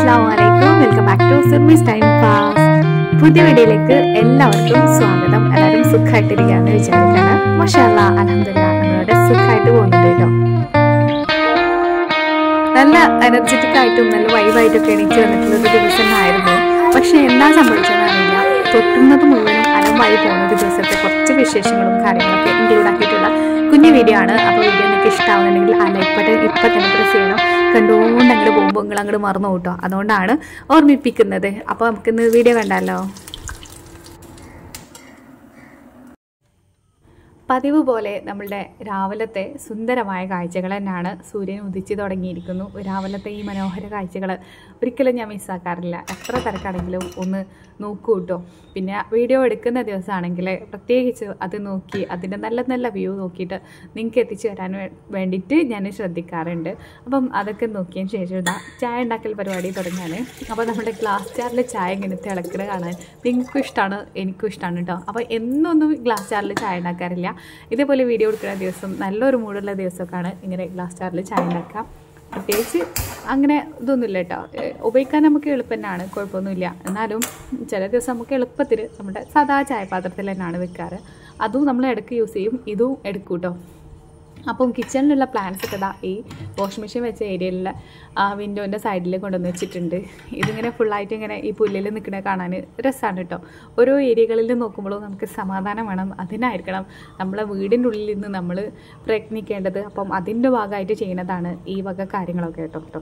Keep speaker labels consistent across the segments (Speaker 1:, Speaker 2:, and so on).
Speaker 1: അസ്സാം വലൈക്കും welcome back to സിർമിസ് ടൈം പാസ് പുതിയ വീഡിയോയിലേക്ക് എല്ലാവർക്കും സ്വാഗതം എല്ലാവരും സുഖമായിട്ടിരിക്കാന്ന് വിചാരിക്കാണ് മഷാല്ല അലഹമില്ല നമ്മളുടെ സുഖമായിട്ട് പോകുന്നുണ്ട് കേട്ടോ നല്ല എനർജറ്റിക് ആയിട്ടും നല്ല വൈബായിട്ടൊക്കെ എണീച്ച് വന്നിട്ടുള്ള ഒരു ദിവസമായിരുന്നു പക്ഷെ എന്താ സംഭവിച്ചതെന്ന് അറിയില്ല തൊട്ടുന്നത് മുഴുവനും അലമ്പായി പോകുന്ന ഒരു ദിവസത്തെ കുറച്ച് വിശേഷങ്ങളും കാര്യങ്ങളൊക്കെ ഇൻക്ലൂഡ് ആക്കിയിട്ടുള്ള കുഞ്ഞു വീഡിയോ ആണ് അപ്പോൾ വീഡിയോ നിങ്ങൾക്ക് ഇഷ്ടമാവുന്നുണ്ടെങ്കിൽ ആ ലൈക്ക് ബട്ടൺ ഇപ്പം തന്നെ പ്രസ് ചെയ്യണം കണ്ടുകൊണ്ട് അങ്ങോട്ട് പോകുമ്പോൾ നിങ്ങൾ അങ്ങോട്ട് മറന്നു കൂട്ടോ അതുകൊണ്ടാണ് ഓർമ്മിപ്പിക്കുന്നത് അപ്പോൾ നമുക്കിന്ന് വീഡിയോ കണ്ടാലോ പതിവ് പോലെ നമ്മളുടെ രാവിലത്തെ സുന്ദരമായ കാഴ്ചകൾ തന്നെയാണ് സൂര്യൻ ഉദിച്ചു തുടങ്ങിയിരിക്കുന്നു രാവിലത്തെ ഈ മനോഹര കാഴ്ചകൾ ഒരിക്കലും ഞാൻ മിസ്സാക്കാറില്ല എത്ര തിരക്കാണെങ്കിലും ഒന്ന് നോക്കൂ കേട്ടോ പിന്നെ വീഡിയോ എടുക്കുന്ന ദിവസമാണെങ്കിൽ പ്രത്യേകിച്ച് അത് നോക്കി അതിൻ്റെ നല്ല നല്ല വ്യൂ നോക്കിയിട്ട് നിങ്ങൾക്ക് എത്തിച്ചു തരാൻ വേ- വേണ്ടിയിട്ട് ഞാൻ ശ്രദ്ധിക്കാറുണ്ട് അപ്പം അതൊക്കെ നോക്കിയതിന് ശേഷം ഇതാ ചായ ഉണ്ടാക്കൽ പരിപാടി തുടങ്ങാൻ അപ്പോൾ നമ്മുടെ ഗ്ലാസ് ജാറിൽ ചായ ഇങ്ങനെ തിളക്കണ കാണാൻ നിങ്ങൾക്കും ഇഷ്ടമാണ് എനിക്കും ഇഷ്ടമാണ് കേട്ടോ അപ്പോൾ എന്നൊന്നും ഗ്ലാസ് ജാറിൽ ചായ ഉണ്ടാക്കാറില്ല ഇതേപോലെ വീഡിയോ എടുക്കുന്ന ദിവസം നല്ലൊരു മൂടുള്ള ദിവസമൊക്കെയാണ് ഇങ്ങനെ ഗ്ലാസ് ജാറിൽ ചായ ഉണ്ടാക്കാം പ്രത്യേകിച്ച് അങ്ങനെ ഇതൊന്നുമില്ല കേട്ടോ ഏഹ് ഉപയോഗിക്കാൻ നമുക്ക് എളുപ്പം തന്നെയാണ് കുഴപ്പമൊന്നുമില്ല എന്നാലും ചില ദിവസം നമുക്ക് എളുപ്പത്തിൽ നമ്മുടെ സാധാ ചായപാത്രത്തിൽ തന്നെയാണ് വെക്കാറ് അതും നമ്മൾ ഇടയ്ക്ക് യൂസ് ചെയ്യും ഇതും എടുക്കും കേട്ടോ അപ്പം കിച്ചണിലുള്ള പ്ലാന്റ്സ് ഒക്കെ ഇതാ ഈ വാഷ് മെഷീൻ വെച്ച ഏരിയയിലുള്ള വിൻഡോൻ്റെ സൈഡിൽ കൊണ്ടുവന്ന് വെച്ചിട്ടുണ്ട് ഇതിങ്ങനെ ഫുള്ളായിട്ട് ഇങ്ങനെ ഈ പുല്ലിൽ നിൽക്കണ കാണാൻ രസമാണ് കേട്ടോ ഓരോ ഏരിയകളിൽ നോക്കുമ്പോഴും നമുക്ക് സമാധാനം വേണം അതിനായിരിക്കണം നമ്മളെ വീടിൻ്റെ ഉള്ളിൽ നിന്ന് നമ്മൾ പ്രയത്നിക്കേണ്ടത് അപ്പം അതിൻ്റെ ഭാഗമായിട്ട് ചെയ്യുന്നതാണ് ഈ വക കാര്യങ്ങളൊക്കെ കേട്ടോ കേട്ടോ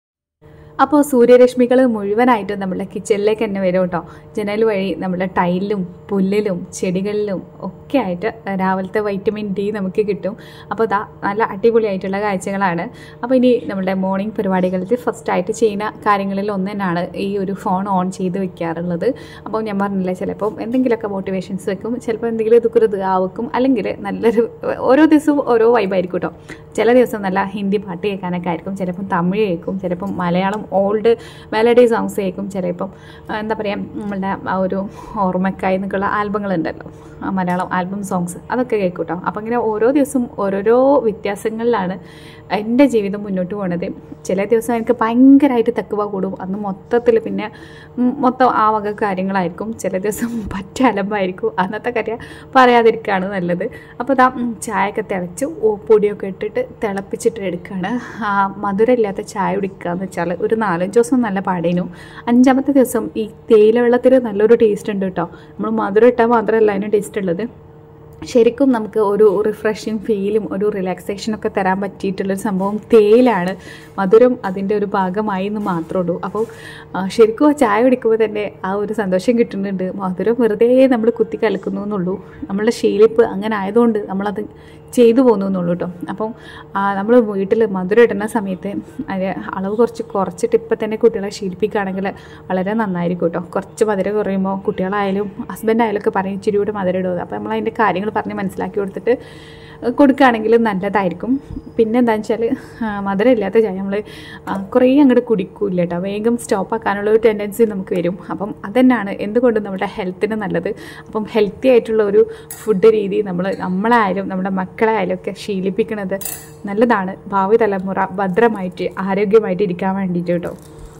Speaker 1: അപ്പോൾ സൂര്യരശ്മികൾ മുഴുവനായിട്ട് നമ്മുടെ കിച്ചണിലേക്ക് തന്നെ വരും കേട്ടോ ജനൽ വഴി നമ്മുടെ ടൈലിലും പുല്ലിലും ചെടികളിലും ഒക്കെ ആയിട്ട് രാവിലത്തെ വൈറ്റമിൻ ഡി നമുക്ക് കിട്ടും അപ്പോൾ ഇതാ നല്ല അടിപൊളിയായിട്ടുള്ള കാഴ്ചകളാണ് അപ്പോൾ ഇനി നമ്മുടെ മോർണിംഗ് പരിപാടികളിൽ ഫസ്റ്റായിട്ട് ചെയ്യുന്ന കാര്യങ്ങളിൽ ഒന്ന് തന്നെയാണ് ഈ ഒരു ഫോൺ ഓൺ ചെയ്ത് വെക്കാറുള്ളത് അപ്പോൾ ഞാൻ പറഞ്ഞില്ല ചിലപ്പോൾ എന്തെങ്കിലുമൊക്കെ മോട്ടിവേഷൻസ് വെക്കും ചിലപ്പോൾ എന്തെങ്കിലും ഇതുക്കുറത് ആവക്കും അല്ലെങ്കിൽ നല്ലൊരു ഓരോ ദിവസവും ഓരോ വൈബായിരിക്കും കേട്ടോ ചില ദിവസം നല്ല ഹിന്ദി പാട്ട് കേൾക്കാനൊക്കെ ആയിരിക്കും ചിലപ്പം തമിഴ് കേൾക്കും ചിലപ്പം മലയാളം ഓൾഡ് മെലഡി സോങ്സ് കേൾക്കും ചിലപ്പം ആ, എന്താ പറയുക നമ്മളുടെ ആ ഒരു ഓർമ്മക്കായി എന്നൊക്കെയുള്ള ആൽബങ്ങളുണ്ടല്ലോ ആ മലയാളം ആൽബം സോങ്സ് അതൊക്കെ കേൾക്കും കേട്ടോ അപ്പം ഇങ്ങനെ ഓരോ ദിവസവും ഓരോരോ വ്യത്യാസങ്ങളിലാണ് എൻ്റെ ജീവിതം മുന്നോട്ട് പോകുന്നത് ചില ദിവസം എനിക്ക് ഭയങ്കരമായിട്ട് തക്കുവ കൂടും അന്ന് മൊത്തത്തിൽ പിന്നെ ഉം, മൊത്തം ആ വക കാര്യങ്ങളായിരിക്കും ചില ദിവസം പറ്റ അലമ്പായിരിക്കും അന്നത്തെ കാര്യം പറയാതിരിക്കുകയാണ് നല്ലത് അപ്പോൾ ഇതാ ഉം, ചായയൊക്കെ തിളച്ച് ഓ പൊടിയൊക്കെ ഇട്ടിട്ട് തിളപ്പിച്ചിട്ട് എടുക്കുകയാണ് ആ മധുരമില്ലാത്ത ചായ കുടിക്കുക എന്ന് വെച്ചാൽ ഒരു നാലഞ്ച് ദിവസം നല്ല പാടേനു അഞ്ചാമത്തെ ദിവസം ഈ തേയില വെള്ളത്തിൽ നല്ലൊരു ടേസ്റ്റ് ഉണ്ട് കേട്ടോ നമ്മൾ മധുരം ഇട്ടാൽ മാത്രമല്ല അതിന് ടേസ്റ്റ് ഉള്ളത് ശരിക്കും നമുക്ക് ഒരു റിഫ്രഷിങ് ഫീലും ഒരു റിലാക്സേഷനൊക്കെ തരാൻ പറ്റിയിട്ടുള്ളൊരു സംഭവം തേയിലാണ് മധുരം അതിൻ്റെ ഒരു ഭാഗമായി എന്ന് മാത്രമേ ഉള്ളൂ അപ്പോൾ ആ, ശരിക്കും ആ ചായ കുടിക്കുമ്പോൾ തന്നെ ആ ഒരു സന്തോഷം കിട്ടുന്നുണ്ട് മധുരം വെറുതെ നമ്മൾ കുത്തി കലക്കുന്നു എന്നുള്ളൂ നമ്മളുടെ ശീലിപ്പ് അങ്ങനെ ആയതുകൊണ്ട് നമ്മളത് ചെയ്തു പോകുന്നു എന്നുള്ളൂ കേട്ടോ അപ്പം നമ്മൾ വീട്ടിൽ മധുരം ഇടുന്ന സമയത്ത് അതിന് അളവ് കുറച്ച് കുറച്ചിട്ട് ഇപ്പം തന്നെ കുട്ടികളെ ശീലിപ്പിക്കുകയാണെങ്കിൽ വളരെ നന്നായിരിക്കും കേട്ടോ കുറച്ച് മധുരം കുറയുമ്പോൾ കുട്ടികളായാലും ഹസ്ബൻഡായാലും ഒക്കെ പറയും ഇച്ചിരി കൂടെ മധുരം ഇടുക അപ്പോൾ നമ്മൾ അതിൻ്റെ കാര്യങ്ങൾ പറഞ്ഞ് മനസ്സിലാക്കി കൊടുത്തിട്ട് കൊടുക്കുകയാണെങ്കിൽ നല്ലതായിരിക്കും പിന്നെ എന്താണെന്ന് വെച്ചാൽ മധുരം ഇല്ലാത്ത ചായ നമ്മൾ കുറേ അങ്ങോട്ട് കുടിക്കൂല കേട്ടോ വേഗം സ്റ്റോപ്പ് ആക്കാനുള്ള ഒരു ടെൻഡൻസി നമുക്ക് വരും അപ്പം അതന്നെയാണ് എന്തുകൊണ്ടും നമ്മുടെ ഹെൽത്തിന് നല്ലത് അപ്പം ഹെൽത്തി ആയിട്ടുള്ള ഒരു ഫുഡ് രീതി നമ്മൾ നമ്മളായാലും നമ്മുടെ മക്കളായാലും ഒക്കെ ശീലിപ്പിക്കുന്നത് നല്ലതാണ് ഭാവി തലമുറ ഭദ്രമായിട്ട് ആരോഗ്യമായിട്ട് ഇരിക്കാൻ വേണ്ടിയിട്ട് കേട്ടോ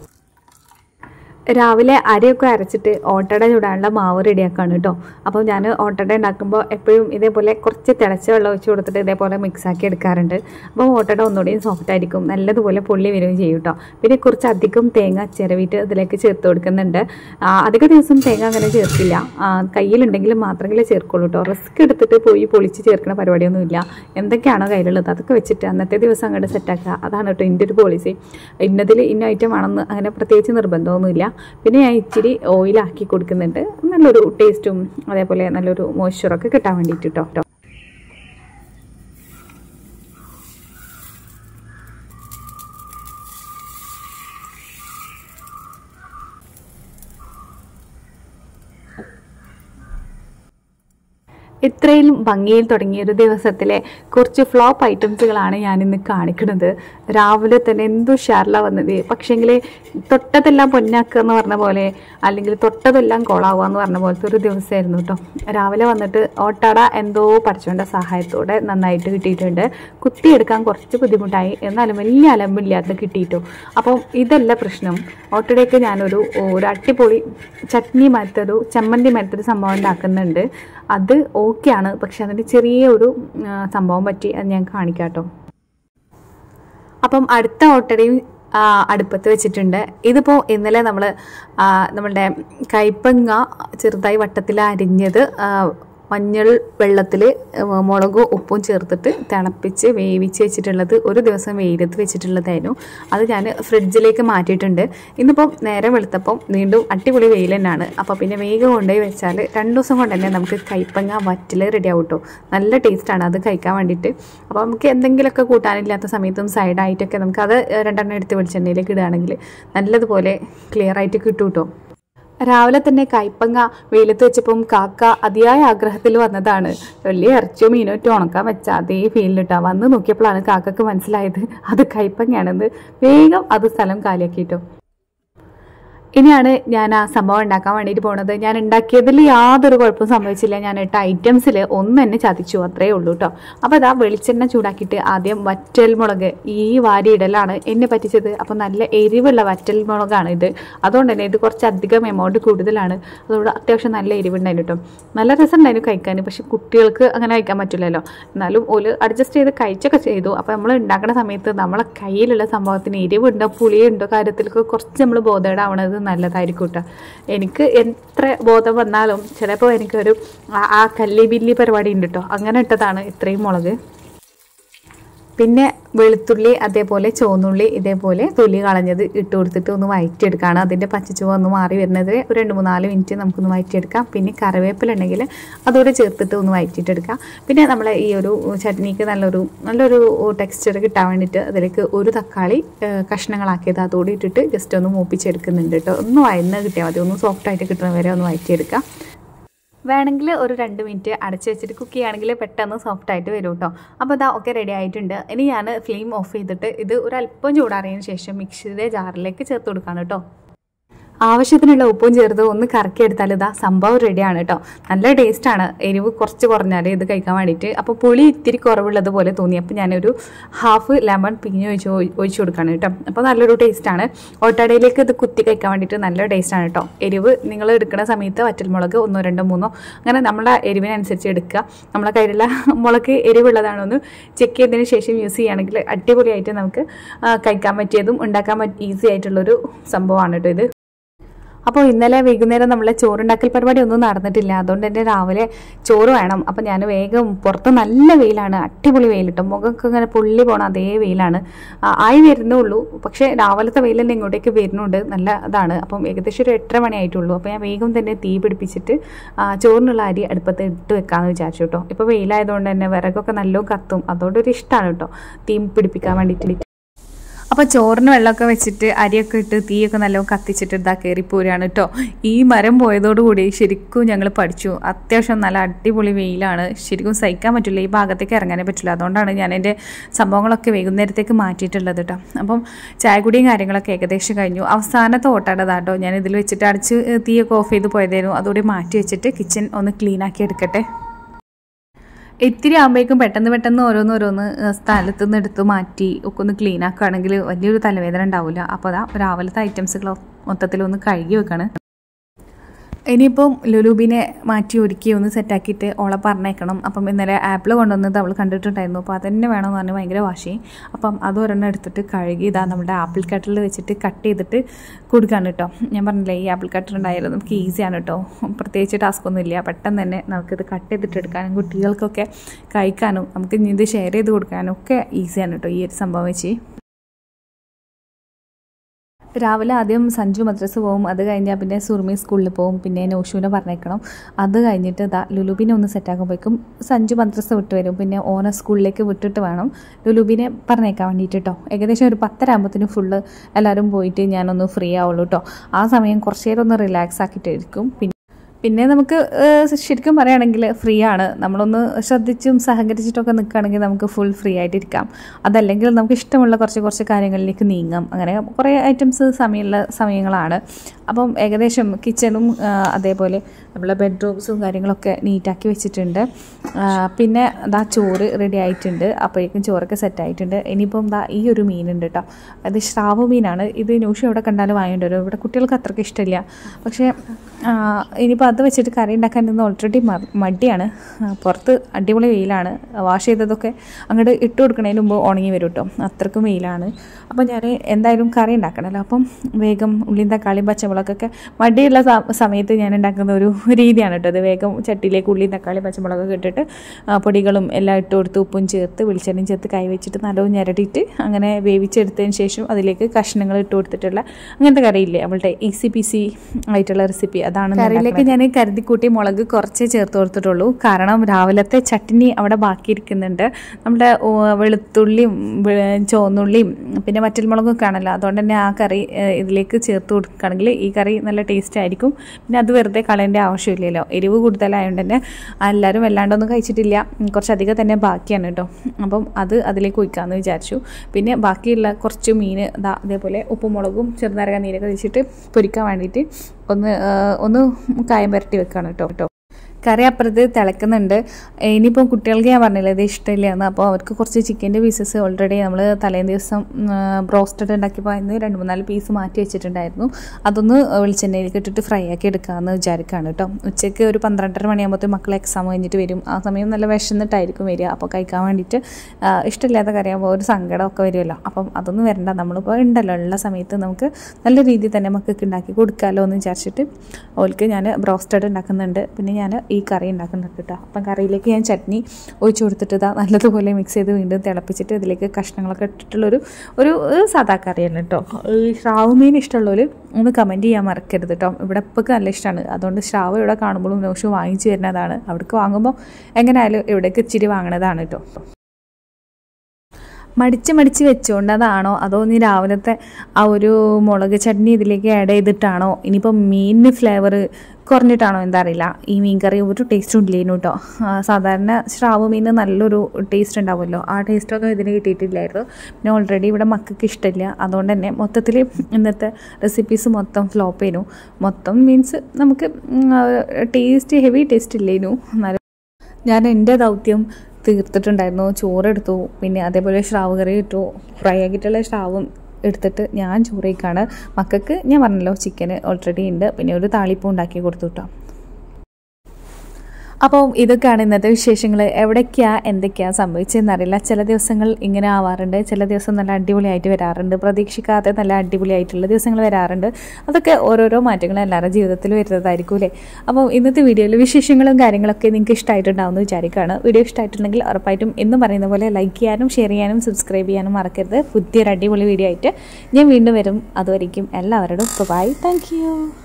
Speaker 1: രാവിലെ അരിയൊക്കെ അരച്ചിട്ട് ഓട്ടട ചൂടാനുള്ള മാവ് റെഡിയാക്കാണ് കേട്ടോ അപ്പോൾ ഞാൻ ഓട്ടട ഉണ്ടാക്കുമ്പോൾ എപ്പോഴും ഇതേപോലെ കുറച്ച് തിളച്ച വെള്ളം ഒഴിച്ച് കൊടുത്തിട്ട് ഇതേപോലെ മിക്സ് ആക്കി എടുക്കാറുണ്ട് അപ്പോൾ ഓട്ടട ഒന്നുകൂടിയും സോഫ്റ്റ് ആയിരിക്കും നല്ലതുപോലെ പൊള്ളി വരികയും ചെയ്യും കേട്ടോ പിന്നെ കുറച്ച് അധികം തേങ്ങ ചിരവിയിട്ട് ഇതിലേക്ക് ചേർത്ത് കൊടുക്കുന്നുണ്ട് ആ, അധിക ദിവസം തേങ്ങ അങ്ങനെ ചേർക്കില്ല ആ, കയ്യിലുണ്ടെങ്കിൽ മാത്രമേ ചേർക്കുള്ളൂ കേട്ടോ റിസ്ക് എടുത്തിട്ട് പോയി പൊളിച്ച് ചേർക്കുന്ന പരിപാടിയൊന്നുമില്ല എന്തൊക്കെയാണോ കയ്യിലുള്ളത് അതൊക്കെ വെച്ചിട്ട് അന്നത്തെ ദിവസം അങ്ങോട്ട് സെറ്റാക്കുക അതാണ് കേട്ടോ എൻ്റെ ഒരു പോളിസി ഇന്നതിൽ ഇന്ന ഐറ്റം ആണെന്ന് അങ്ങനെ പ്രത്യേകിച്ച് നിർബന്ധമൊന്നുമില്ല പിന്നെ ഞാൻ ഇച്ചിരി ഓയിലാക്കി കൊടുക്കുന്നുണ്ട് നല്ലൊരു ടേസ്റ്റും അതേപോലെ നല്ലൊരു മോയ്സ്ചറൊക്കെ കിട്ടാൻ വേണ്ടിയിട്ട് കേട്ടോ കേട്ടോ ഇത്രയും ഭംഗിയിൽ തുടങ്ങിയ ഒരു ദിവസത്തിലെ കുറച്ച് ഫ്ലോപ്പ് ഐറ്റംസുകളാണ് ഞാനിന്ന് കാണിക്കുന്നത് രാവിലെ തന്നെ എന്തു ഉഷാറില വന്നത് പക്ഷേങ്കിൽ തൊട്ടതെല്ലാം പൊന്നാക്കുക എന്ന് പറഞ്ഞ പോലെ അല്ലെങ്കിൽ തൊട്ടതെല്ലാം കോളാവുക എന്ന് പറഞ്ഞ പോലത്തെ ഒരു ദിവസമായിരുന്നു കേട്ടോ രാവിലെ വന്നിട്ട് ഓട്ടട എന്തോ പഠിച്ചോണ്ട സഹായത്തോടെ നന്നായിട്ട് കിട്ടിയിട്ടുണ്ട് കുത്തിയെടുക്കാൻ കുറച്ച് ബുദ്ധിമുട്ടായി എന്നാലും വലിയ അലമ്പില്ലാത്ത കിട്ടിയിട്ടു അപ്പം ഇതല്ല പ്രശ്നം ഓട്ടടയൊക്കെ ഞാനൊരു ഒരു അടിപൊളി ചട്നി മരത്തൊരു ചമ്മന്തി മരത്തൊരു സംഭവം ഉണ്ടാക്കുന്നുണ്ട് അത് ഓക്കെയാണ് പക്ഷെ അതിന് ചെറിയ ഒരു ആ, സംഭവം പറ്റി അത് ഞാൻ കാണിക്കാം കേട്ടോ അപ്പം അടുത്ത ഓട്ടടയും ആ, അടുപ്പത്ത് വെച്ചിട്ടുണ്ട് ഇതിപ്പോൾ ഇന്നലെ നമ്മൾ നമ്മളുടെ കൈപ്പങ്ങ ചെറുതായി വട്ടത്തിൽ അരിഞ്ഞത് ആ, മഞ്ഞൾ വെള്ളത്തിൽ മുളകും ഉപ്പും ചേർത്തിട്ട് തിളപ്പിച്ച് വേവിച്ച് വെച്ചിട്ടുള്ളത് ഒരു ദിവസം വെയിലത്ത് വെച്ചിട്ടുള്ളതായിരുന്നു അത് ഞാൻ ഫ്രിഡ്ജിലേക്ക് മാറ്റിയിട്ടുണ്ട് ഇന്നിപ്പം നേരെ വെളുത്തപ്പം വീണ്ടും അടിപൊളി വെയിൽ തന്നെയാണ് അപ്പോൾ പിന്നെ വേഗം കൊണ്ടുപോയി വെച്ചാൽ രണ്ട് ദിവസം കൊണ്ട് തന്നെ നമുക്ക് കൈപ്പങ്ങ വറ്റിൽ റെഡി ആവും കേട്ടോ നല്ല ടേസ്റ്റാണ് അത് കഴിക്കാൻ വേണ്ടിയിട്ട് അപ്പോൾ നമുക്ക് എന്തെങ്കിലുമൊക്കെ കൂട്ടാനില്ലാത്ത സമയത്തും സൈഡായിട്ടൊക്കെ നമുക്ക് അത് രണ്ടെണ്ണം എടുത്ത് വെളിച്ചെണ്ണയിലേക്ക് ഇടുകയാണെങ്കിൽ നല്ലതുപോലെ ക്ലിയർ ആയിട്ട് കിട്ടും കേട്ടോ രാവിലെ തന്നെ കൈപ്പങ്ങ വെയിലത്ത് വെച്ചപ്പം കാക്ക അതിയായ ആഗ്രഹത്തിൽ വന്നതാണ് വലിയ ഇറച്ചിയോ മീനോ ഇട്ട് ഉണക്കാൻ വെച്ച അതേ ഫീലിലിട്ടാ വന്ന് നോക്കിയപ്പോഴാണ് കാക്കക്ക് മനസ്സിലായത് അത് കൈപ്പങ്ങയാണെന്ന് വേഗം അത് സ്ഥലം കാലിയാക്കിട്ടോ ഇനിയാണ് ഞാൻ ആ സംഭവം ഉണ്ടാക്കാൻ വേണ്ടിയിട്ട് പോണത് ഞാൻ ഉണ്ടാക്കിയതിൽ യാതൊരു കുഴപ്പവും സംഭവിച്ചില്ല ഞാൻ ഇട്ട ഐറ്റംസിൽ ഒന്ന് തന്നെ ചതിച്ചു അത്രേ ഉള്ളൂ കേട്ടോ അപ്പോൾ അതാ വെളിച്ചെണ്ണ ചൂടാക്കിയിട്ട് ആദ്യം വറ്റൽ മുളക് ഈ വാരി ഇടലാണ് എന്നെ പറ്റിച്ചത് അപ്പോൾ നല്ല എരിവുള്ള വറ്റൽ മുളകാണ് ഇത് അതുകൊണ്ട് തന്നെ ഇത് കുറച്ച് അധികം എമൗണ്ട് കൂടുതലാണ് അതുകൊണ്ട് അത്യാവശ്യം നല്ല എരിവുണ്ടായിരുന്നു കേട്ടോ നല്ല രസമുണ്ടായിരുന്നു കഴിക്കാൻ പക്ഷെ കുട്ടികൾക്ക് അങ്ങനെ കഴിക്കാൻ പറ്റില്ലല്ലോ എന്നാലും ഒരു അഡ്ജസ്റ്റ് ചെയ്ത് കഴിച്ചൊക്കെ ചെയ്തു അപ്പോൾ നമ്മൾ ഉണ്ടാക്കുന്ന സമയത്ത് നമ്മളെ കയ്യിലുള്ള സംഭവത്തിന് എരിവുണ്ടോ പുളിയുണ്ടോ കാര്യത്തിലൊക്കെ കുറച്ച് നമ്മൾ ബോധേഡാവണത് നല്ലതായിരിക്കും കേട്ടോ എനിക്ക് എത്ര ബോധം വന്നാലും ചിലപ്പോൾ എനിക്കൊരു ആ- ആ കല്ലി ബില്ലി പരിപാടി ഉണ്ട് കേട്ടോ അങ്ങനെ ഇട്ടതാണ് ഇത്രയും മുളക് പിന്നെ വെളുത്തുള്ളി അതേപോലെ ചുവന്നുള്ളി ഇതേപോലെ തൊലി കളഞ്ഞത് ഇട്ട് കൊടുത്തിട്ട് ഒന്ന് വഴറ്റിയെടുക്കുകയാണ് അതിൻ്റെ പച്ചച്ചുവ ഒന്ന് മാറി വരുന്നത് ഒരു രണ്ട് മൂന്നാല് മിനിറ്റ് നമുക്കൊന്ന് വഴറ്റിയെടുക്കാം പിന്നെ കറിവേപ്പില ഉണ്ടെങ്കിൽ അതോടെ ചേർത്തിട്ട് ഒന്ന് വഴറ്റിയിട്ടെടുക്കാം പിന്നെ നമ്മൾ ഈ ഒരു ചട്നിക്ക് നല്ലൊരു നല്ലൊരു ടെക്സ്ചർ കിട്ടാൻ വേണ്ടിയിട്ട് അതിലേക്ക് ഒരു തക്കാളി ഏഹ്, കഷ്ണങ്ങളാക്കിയത് അതോടെ ഇട്ടിട്ട് ജസ്റ്റ് ഒന്ന് മൂപ്പിച്ചെടുക്കുന്നുണ്ട് കേട്ടോ ഒന്ന് വയന്ന് കിട്ടിയാൽ മതി ഒന്ന് സോഫ്റ്റായിട്ട് കിട്ടുന്ന വരെ ഒന്ന് വഴറ്റിയെടുക്കാം വേണമെങ്കിൽ ഒരു രണ്ട് മിനിറ്റ് അടച്ച് വെച്ചിട്ട് കുക്ക് ചെയ്യുകയാണെങ്കിൽ പെട്ടെന്ന് സോഫ്റ്റ് ആയിട്ട് വരും കേട്ടോ അപ്പോൾ ഇതാ ഒക്കെ റെഡി ആയിട്ടുണ്ട് ഇനി ഞാൻ ഫ്ലെയിം ഓഫ് ചെയ്തിട്ട് ഇത് ഒരു അല്പം ചൂടാറിയതിന് ശേഷം മിക്സിയുടെ ജാറിലേക്ക് ചേർത്ത് കൊടുക്കുകയാണ് കേട്ടോ ആവശ്യത്തിനുള്ള ഉപ്പും ചേർത്ത് ഒന്ന് കറക്കി എടുത്താൽ ഇതാ സംഭവം റെഡിയാണ് കേട്ടോ നല്ല ടേസ്റ്റാണ് എരിവ് കുറച്ച് കുറഞ്ഞാൽ ഇത് കഴിക്കാൻ വേണ്ടിയിട്ട് അപ്പോൾ പുളി ഇത്തിരി കുറവുള്ളത് പോലെ തോന്നി അപ്പോൾ ഞാനൊരു ഹാഫ് ലെമൺ പിഞ്ഞ് ഒഴിച്ച് ഒഴി- ഒഴിച്ച് കൊടുക്കുകയാണ് കേട്ടോ അപ്പോൾ നല്ലൊരു ടേസ്റ്റാണ് ഒട്ടടയിലേക്ക് ഇത് കുത്തി കഴിക്കാൻ വേണ്ടിയിട്ട് നല്ല ടേസ്റ്റാണ് കേട്ടോ എരിവ് നിങ്ങൾ എടുക്കുന്ന സമയത്ത് വറ്റൽമുളക് ഒന്നോ രണ്ടോ മൂന്നോ അങ്ങനെ നമ്മളെ എരിവിനനുസരിച്ച് എടുക്കുക നമ്മളെ കയ്യിലുള്ള മുളക് എരിവുള്ളതാണോ എന്ന് ചെക്ക് ചെയ്തതിന് ശേഷം യൂസ് ചെയ്യുകയാണെങ്കിൽ അടിപൊളിയായിട്ട് നമുക്ക് ആ, കഴിക്കാൻ പറ്റിയതും ഉണ്ടാക്കാൻ പറ്റി ഈസി ആയിട്ടുള്ളൊരു സംഭവമാണ് കേട്ടോ ഇത് അപ്പോൾ ഇന്നലെ വൈകുന്നേരം നമ്മളെ ചോറുണ്ടാക്കൽ പരിപാടി ഒന്നും നടന്നിട്ടില്ല അതുകൊണ്ട് തന്നെ രാവിലെ ചോറ് വേണം അപ്പോൾ ഞാൻ വേഗം പുറത്ത് നല്ല വെയിലാണ് അടിപൊളി വെയിലിട്ടോ മുഖമൊക്കെ ഇങ്ങനെ പുള്ളി പോണ അതേ വെയിലാണ് ആ, ആയി വരുന്നേ ഉള്ളൂ പക്ഷേ രാവിലത്തെ വെയിൽ തന്നെ ഇങ്ങോട്ടേക്ക് വരുന്നുണ്ട് നല്ല ഇതാണ് അപ്പം ഏകദേശം ഒരു എട്ടര മണി ആയിട്ടുള്ളൂ അപ്പോൾ ഞാൻ വേഗം തന്നെ തീ പിടിപ്പിച്ചിട്ട് ആ, ചോറിനുള്ള അരി അടുപ്പത്ത് ഇട്ട് വെക്കാമെന്ന് വിചാരിച്ചു കേട്ടോ ഇപ്പോൾ വെയിലായതുകൊണ്ട് തന്നെ വിറകൊക്കെ നല്ലോണം കത്തും അതുകൊണ്ട് ഒരു ഇഷ്ടമാണ് കേട്ടോ തീ പിടിപ്പിക്കാൻ വേണ്ടിയിട്ട് അപ്പോൾ ചോറിന് വെള്ളമൊക്കെ വെച്ചിട്ട് അരിയൊക്കെ ഇട്ട് തീയൊക്കെ നല്ലോണം കത്തിച്ചിട്ട് ഇതാ കയറിപ്പോരാണ് കേട്ടോ ഈ മരം പോയതോടുകൂടി ശരിക്കും ഞങ്ങൾ പഠിച്ചു അത്യാവശ്യം നല്ല അടിപൊളി വെയിലാണ് ശരിക്കും സഹിക്കാൻ പറ്റില്ല ഈ ഭാഗത്തേക്ക് ഇറങ്ങാനേ പറ്റില്ല അതുകൊണ്ടാണ് ഞാൻ എൻ്റെ സംഭവങ്ങളൊക്കെ വൈകുന്നേരത്തേക്ക് മാറ്റിയിട്ടുള്ളത് കേട്ടോ അപ്പം ചായക്കുടിയും കാര്യങ്ങളൊക്കെ ഏകദേശം കഴിഞ്ഞു അവസാനത്തെ ഓട്ടാടതാട്ടോ ഞാൻ ഇതിൽ വെച്ചിട്ട് അടച്ച് തീയൊക്കെ ഓഫ് ചെയ്ത് പോയതായിരുന്നു അതോടെ മാറ്റി വെച്ചിട്ട് കിച്ചൺ ഒന്ന് ക്ലീൻ ആക്കി എടുക്കട്ടെ ഇത്തിരി ആകുമ്പോഴേക്കും പെട്ടെന്ന് പെട്ടെന്ന് ഓരോന്ന് ഓരോന്ന് സ്ഥലത്ത് നിന്ന് എടുത്ത് മാറ്റി ഒക്കെ ഒന്ന് ക്ലീൻ ആക്കുകയാണെങ്കിൽ വലിയൊരു തലവേദന ഉണ്ടാവില്ല അപ്പോൾ അതാ രാവിലത്തെ ഐറ്റംസുകൾ മൊത്തത്തിൽ ഒന്ന് കഴുകി വെക്കാണ് ഇനിയിപ്പം ലുലൂബിനെ മാറ്റി ഒരുക്കി ഒന്ന് സെറ്റാക്കിയിട്ട് ഓളെ പറഞ്ഞേക്കണം അപ്പം ഇന്നലെ ആപ്പിൾ കൊണ്ടുവന്നത് അവൾ കണ്ടിട്ടുണ്ടായിരുന്നു അപ്പോൾ അതന്നെ വേണമെന്ന് പറഞ്ഞ് ഭയങ്കര വാശി അപ്പം അത് ഒരെണ്ണം എടുത്തിട്ട് കഴുകി ഇതാ നമ്മുടെ ആപ്പിൾ കട്ടറിൽ വെച്ചിട്ട് കട്ട് ചെയ്തിട്ട് കൊടുക്കുകയാണ് കേട്ടോ ഞാൻ പറഞ്ഞില്ലേ ഈ ആപ്പിൾ കട്ടർ ഉണ്ടായാലും നമുക്ക് ഈസിയാണ് കേട്ടോ പ്രത്യേകിച്ച് ടാസ്ക് ഒന്നും ഇല്ല പെട്ടെന്ന് തന്നെ നമുക്കിത് കട്ട് ചെയ്തിട്ട് എടുക്കാനും കുട്ടികൾക്കൊക്കെ കഴിക്കാനും നമുക്ക് ഇനി ഇത് ഷെയർ ചെയ്ത് കൊടുക്കാനും ഒക്കെ ഈസിയാണ് കേട്ടോ ഈ ഒരു സംഭവം വെച്ച് രാവിലെ ആദ്യം സഞ്ജു മദ്രസ് പോവും അത് കഴിഞ്ഞാൽ പിന്നെ സുർമി സ്കൂളിൽ പോവും പിന്നെ നൗഷുവിനെ പറഞ്ഞേക്കണം അത് കഴിഞ്ഞിട്ട് ഇതാ ലുലുബിനെ ഒന്ന് സെറ്റാക്കുമ്പോഴേക്കും സഞ്ജു മദ്രസ് വിട്ട് വരും പിന്നെ ഓന സ്കൂളിലേക്ക് വിട്ടിട്ട് വേണം ലുലുബിനെ പറഞ്ഞേക്കാൻ വേണ്ടിയിട്ട് കേട്ടോ ഏകദേശം ഒരു പത്തരാകുമ്പോഴത്തേനും ഫുള്ള് എല്ലാവരും പോയിട്ട് ഞാനൊന്ന് ഫ്രീ ആവുള്ളൂ കേട്ടോ ആ സമയം കുറച്ച് നേരം ഒന്ന് റിലാക്സ് ആക്കിയിട്ടായിരിക്കും പിന്നെ പിന്നെ നമുക്ക് ഏഹ്, ശരിക്കും പറയുകയാണെങ്കിൽ ഫ്രീ ആണ് നമ്മളൊന്ന് ശ്രദ്ധിച്ചും സഹകരിച്ചിട്ടൊക്കെ നിൽക്കുകയാണെങ്കിൽ നമുക്ക് ഫുൾ ഫ്രീ ആയിട്ടിരിക്കാം അതല്ലെങ്കിൽ നമുക്ക് ഇഷ്ടമുള്ള കുറച്ച് കുറച്ച് കാര്യങ്ങളിലേക്ക് നീങ്ങാം അങ്ങനെ കുറേ ഐറ്റംസ് സമയമുള്ള സമയങ്ങളാണ് അപ്പം ഏകദേശം കിച്ചണും അതേപോലെ നമ്മളെ ബെഡ്റൂംസും കാര്യങ്ങളൊക്കെ നീറ്റാക്കി വെച്ചിട്ടുണ്ട് ആ, പിന്നെ ദാ ചോറ് റെഡി ആയിട്ടുണ്ട് അപ്പോഴേക്കും ചോറൊക്കെ സെറ്റ് ആയിട്ടുണ്ട് ഇനിയിപ്പം ദാ ഈ ഒരു മീനുണ്ട് കേട്ടോ അത് ശ്രാവ് മീനാണ് ഇത് ന്യൂഷ് എവിടെ കണ്ടാലും വാങ്ങിയിട്ട് വരും ഇവിടെ കുട്ടികൾക്ക് അത്രയ്ക്ക് ഇഷ്ടമില്ല പക്ഷേ ആ, ഇനിയിപ്പോൾ അത് വെച്ചിട്ട് കറി ഉണ്ടാക്കാൻ ഇന്ന് ഓൾറെഡി മടിയാണ് ആ, പുറത്ത് അടിപൊളി വെയിലാണ് വാഷ് ചെയ്തതൊക്കെ അങ്ങോട്ട് ഇട്ട് കൊടുക്കണതിന് മുമ്പ് ഉണങ്ങി വരും കേട്ടോ അത്രക്കും വെയിലാണ് അപ്പോൾ ഞാൻ എന്തായാലും കറി ഉണ്ടാക്കണമല്ലോ അപ്പം വേഗം ഉള്ളിയും തക്കാളിയും പച്ചമുളകൊക്കെ മടിയുള്ള സ- സമയത്ത് ഞാൻ ഉണ്ടാക്കുന്ന ഒരു രീതിയാണ് കേട്ടോ അത് വേഗം ചട്ടിയിലേക്ക് ഉള്ളിയും തക്കാളിയും പച്ചമുളകൊക്കെ ഇട്ടിട്ട് ആ, പൊടികളും എല്ലാം ഇട്ട് കൊടുത്ത് ഉപ്പും ചേർത്ത് വെളിച്ചെണ്ണയും ചേർത്ത് കൈ വെച്ചിട്ട് നല്ലവും ഞരടിയിട്ട് അങ്ങനെ വേവിച്ചെടുത്തതിന് ശേഷം അതിലേക്ക് കഷ്ണങ്ങൾ ഇട്ട് കൊടുത്തിട്ടുള്ള അങ്ങനത്തെ കറിയില്ലേ നമ്മളുടെ ഈസി പീസി ആയിട്ടുള്ള റെസിപ്പി അതാണ് കറിയിലേക്ക് ഞാൻ കരുതിക്കൂട്ടി മുളക് കുറച്ചേ ചേർത്ത് കൊടുത്തിട്ടുള്ളൂ കാരണം രാവിലത്തെ ചട്നി അവിടെ ബാക്കിയിരിക്കുന്നുണ്ട് നമ്മുടെ ഓ, വെളുത്തുള്ളിയും വെ- ചുവന്നുള്ളിയും പിന്നെ വറ്റൽമുളകൊക്കെ ആണല്ലോ അതുകൊണ്ട് തന്നെ ആ കറി ഏഹ്, ഇതിലേക്ക് ചേർത്ത് കൊടുക്കുകയാണെങ്കിൽ ഈ കറി നല്ല ടേസ്റ്റ് ആയിരിക്കും പിന്നെ അത് വെറുതെ കളയേണ്ട ആവശ്യമില്ലല്ലോ എരിവ് കൂടുതലായതുകൊണ്ട് തന്നെ എല്ലാവരും വല്ലാണ്ടൊന്നും കഴിച്ചിട്ടില്ല ഉം, കുറച്ചധികം തന്നെ ബാക്കിയാണ് കേട്ടോ അപ്പം അത് അതിലേക്ക് ഒഴിക്കാമെന്ന് വിചാരിച്ചു പിന്നെ ബാക്കിയുള്ള കുറച്ച് മീൻ ഇതാ അതേപോലെ ഉപ്പും മുളകും ചെറുനാരക നീരൊക്കെ വെച്ചിട്ട് പൊരിക്കാൻ വേണ്ടിയിട്ട് ഒന്ന് ആ, ഒന്ന് കായം പുരട്ടി വെക്കുകയാണ് കേട്ടോ കേട്ടോ കറി അപ്പുറത്ത് തിളക്കുന്നുണ്ട് ഇനിയിപ്പോൾ കുട്ടികൾക്ക് ഞാൻ പറഞ്ഞില്ല ഇത് ഇഷ്ടമില്ല എന്ന് അപ്പോൾ അവർക്ക് കുറച്ച് ചിക്കൻ്റെ പീസസ് ഓൾറെഡി നമ്മൾ തലേന്ന് ദിവസം ബ്രോസ്റ്റഡ് ഉണ്ടാക്കിയപ്പോൾ അതിന് രണ്ട് മൂന്നാല് പീസ് മാറ്റി വെച്ചിട്ടുണ്ടായിരുന്നു അതൊന്ന് വെളിച്ചെണ്ണയിലേക്ക് ഇട്ടിട്ട് ഫ്രൈ ആക്കി എടുക്കാമെന്ന് വിചാരിക്കുകയാണ് കേട്ടോ ഉച്ചയ്ക്ക് ഒരു പന്ത്രണ്ടര മണിയാകുമ്പോഴത്തെ മക്കൾ എക്സാം കഴിഞ്ഞിട്ട് വരും ആ സമയം നല്ല വിശന്നിട്ടായിരിക്കും വരിക അപ്പോൾ കഴിക്കാൻ വേണ്ടിയിട്ട് ആ, ഇഷ്ടമില്ലാത്ത കറിയാകുമ്പോൾ ഒരു സങ്കടമൊക്കെ വരുമല്ലോ അപ്പം അതൊന്നും വരണ്ട നമ്മളിപ്പോൾ ഉണ്ടല്ലോ ഉള്ള സമയത്ത് നമുക്ക് നല്ല രീതിയിൽ തന്നെ മക്കൾക്ക് ഉണ്ടാക്കി കൊടുക്കാമല്ലോ എന്ന് വിചാരിച്ചിട്ട് ഓൾക്ക് ഞാൻ ബ്രോസ്റ്റഡ് ഉണ്ടാക്കുന്നുണ്ട് പിന്നെ ഞാൻ ഈ കറി ഉണ്ടാക്കുന്നുണ്ട് കേട്ടോ അപ്പം കറിയിലേക്ക് ഞാൻ ചട്നി ഒഴിച്ചു കൊടുത്തിട്ട് ഇതാ നല്ലതുപോലെ മിക്സ് ചെയ്ത് വീണ്ടും തിളപ്പിച്ചിട്ട് ഇതിലേക്ക് കഷ്ണങ്ങളൊക്കെ ഇട്ടിട്ടുള്ളൊരു ഒരു ഒരു സാധാ കറിയാണ് കേട്ടോ ഈ ശ്രാവ് മീൻ ഇഷ്ടമുള്ളവർ ഒന്ന് കമൻറ്റ് ചെയ്യാൻ മറക്കരുത് കേട്ടോ ഇവിടെ ഇപ്പൊക്കെ നല്ല ഇഷ്ടമാണ് അതുകൊണ്ട് ശ്രാവ് ഇവിടെ കാണുമ്പോഴും നോഷു വാങ്ങിച്ചു വരുന്നതാണ് അവിടേക്ക് വാങ്ങുമ്പോൾ എങ്ങനെയായാലും ഇവിടേക്ക് ഇച്ചിരി വാങ്ങണതാണ് കേട്ടോ മടിച്ച് മടിച്ച് വെച്ചുകൊണ്ട് അതാണോ അതോ നീ രാവിലത്തെ ആ ഒരു മുളക് ചട്നി ഇതിലേക്ക് ആഡ് ചെയ്തിട്ടാണോ ഇനിയിപ്പോൾ മീനിന് ഫ്ലേവർ കുറഞ്ഞിട്ടാണോ എന്താ അറിയില്ല ഈ മീൻ കറി ഒരു ടേസ്റ്റും ഇല്ലേനു കേട്ടോ ആ, സാധാരണ ശ്രാവ് മീൻ നല്ലൊരു ടേസ്റ്റ് ഉണ്ടാവുമല്ലോ ആ ടേസ്റ്റൊന്നും ഇതിന് കിട്ടിയിട്ടില്ലായിരുന്നു പിന്നെ ഓൾറെഡി ഇവിടെ മക്കൾക്ക് ഇഷ്ടമില്ല അതുകൊണ്ട് തന്നെ മൊത്തത്തിൽ ഇന്നത്തെ റെസിപ്പീസ് മൊത്തം ഫ്ലോപ്പ് ചെയ്യുന്നു മൊത്തം മീൻസ് നമുക്ക് ടേസ്റ്റ് ഹെവി ടേസ്റ്റ് ഇല്ലേനു എന്നാലും ഞാൻ എൻ്റെ ദൗത്യം തീർത്തിട്ടുണ്ടായിരുന്നു ചോറെടുത്തു പിന്നെ അതേപോലെ ശ്രാവ് കറി ഇട്ടു ഫ്രൈ ആക്കിയിട്ടുള്ള ശ്രാവും എടുത്തിട്ട് ഞാൻ ചോറേക്കാണ് മക്കൾക്ക് ഞാൻ പറഞ്ഞല്ലോ ചിക്കന് ഓൾറെഡി ഉണ്ട് പിന്നെ ഒരു താളിപ്പും ഉണ്ടാക്കി കൊടുത്തു കേട്ടോ അപ്പോൾ ഇതൊക്കെയാണ് ഇന്നത്തെ വിശേഷങ്ങൾ എവിടേക്കാണ് എന്തൊക്കെയാണ് സംഭവിച്ചതെന്നറിയില്ല ചില ദിവസങ്ങൾ ഇങ്ങനെ ആവാറുണ്ട് ചില ദിവസം നല്ല അടിപൊളിയായിട്ട് വരാറുണ്ട് പ്രതീക്ഷിക്കാതെ നല്ല അടിപൊളിയായിട്ടുള്ള ദിവസങ്ങൾ വരാറുണ്ട് അതൊക്കെ ഓരോരോ മാറ്റങ്ങൾ എല്ലാവരുടെ ജീവിതത്തിൽ വരുന്നതായിരിക്കും അല്ലേ അപ്പോൾ ഇന്നത്തെ വീഡിയോയിൽ വിശേഷങ്ങളും കാര്യങ്ങളൊക്കെ നിങ്ങൾക്ക് ഇഷ്ടമായിട്ടുണ്ടാവുമെന്ന് വിചാരിക്കുകയാണ് വീഡിയോ ഇഷ്ടമായിട്ടുണ്ടെങ്കിൽ ഉറപ്പായിട്ടും എന്നും പറയുന്ന പോലെ ലൈക്ക് ചെയ്യാനും ഷെയർ ചെയ്യാനും സബ്സ്ക്രൈബ് ചെയ്യാനും മറക്കരുത് പുതിയൊരു അടിപൊളി വീഡിയോ ആയിട്ട് ഞാൻ വീണ്ടും വരും അതുവരെയും എല്ലാവരോടും ബൈ താങ്ക് യു